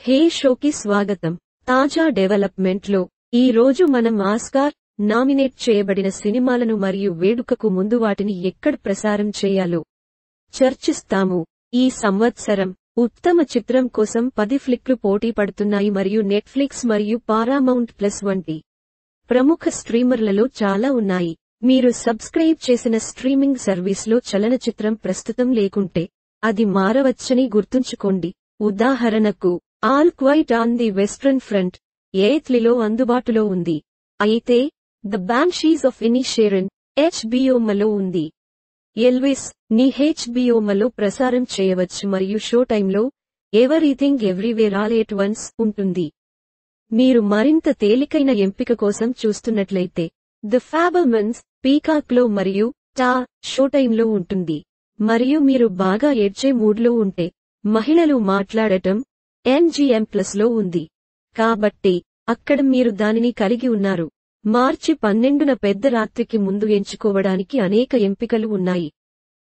హే షోకి స్వాగతం తాజా డెవలప్మెంట్ లో ఈ రోజు మనం ఆస్కార్ నామినేట్ చేయబడిన సినిమాలను మరియు వేడుకకు ముందు వాటిని ఎక్కడ ప్రసారం చేయాలో చర్చిస్తాము ఈ సంవత్సరం ఉత్తమ చిత్రం కోసం పది ఫ్లిక్లు పోటీ పడుతున్నాయి మరియు నెట్ఫ్లిక్స్ మరియు పారామౌంట్ ప్లస్ వంటి ప్రముఖ స్ట్రీమర్లలో చాలా ఉన్నాయి మీరు సబ్స్క్రైబ్ చేసిన స్ట్రీమింగ్ సర్వీస్లో చలనచిత్రం ప్రస్తుతం లేకుంటే అది మారవచ్చని గుర్తుంచుకోండి ఉదాహరణకు All Quiet on the Western Front ఎయిత్లిలో అందుబాటులో ఉంది అయితే ద బాన్షీస్ ఆఫ్ ఇనిషేరన్ హెచ్బిఓమలో ఉంది ఎల్విస్ ని హెచ్బిఓమలో ప్రసారం చేయవచ్చు మరియు షో టైంలో Everything Everywhere All at Once ఉంటుంది మీరు మరింత తేలికైన ఎంపిక కోసం చూస్తున్నట్లయితే ద ఫ్యాబల్మన్స్ పీకాక్లో మరియు టా షో టైంలో ఉంటుంది మరియు మీరు బాగా ఏడ్చే మూడ్లో ఉంటే మహిళలు మాట్లాడటం ఎన్జిఎం ప్లస్లో ఉంది కాబట్టి అక్కడ మీరు దానిని కలిగి ఉన్నారు మార్చి పన్నెండున పెద్ద రాత్రికి ముందు ఎంచుకోవడానికి అనేక ఎంపికలు ఉన్నాయి